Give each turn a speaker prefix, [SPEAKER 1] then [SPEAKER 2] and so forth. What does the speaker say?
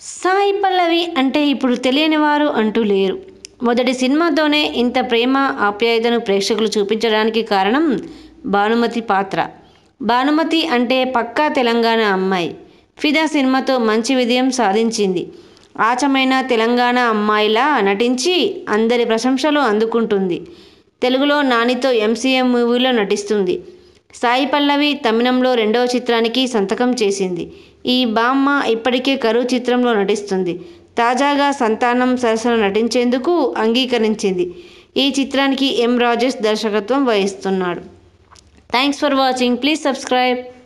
[SPEAKER 1] సాయి పల్లవి అంటే ఇప్పుడు తెలియని వారు అంటూ లేరు మొదటి సినిమాతోనే ఇంత ప్రేమ ఆప్యాయతను ప్రేక్షకులు చూపించడానికి కారణం భానుమతి పాత్ర భానుమతి అంటే పక్కా తెలంగాణ అమ్మాయి ఫిదా సినిమాతో మంచి విజయం సాధించింది ఆచమైన తెలంగాణ అమ్మాయిలా నటించి అందరి ప్రశంసలు అందుకుంటుంది తెలుగులో నానితో ఎంసీఎం మూవీలో నటిస్తుంది సాయి పల్లవి తమిళంలో రెండవ చిత్రానికి సంతకం చేసింది ఈ బామ్మ ఇప్పటికే కరువు చిత్రంలో నటిస్తుంది తాజాగా సంతానం సరసన నటించేందుకు అంగీకరించింది ఈ చిత్రానికి ఎం రాజేష్ దర్శకత్వం వహిస్తున్నాడు thanks for watching please subscribe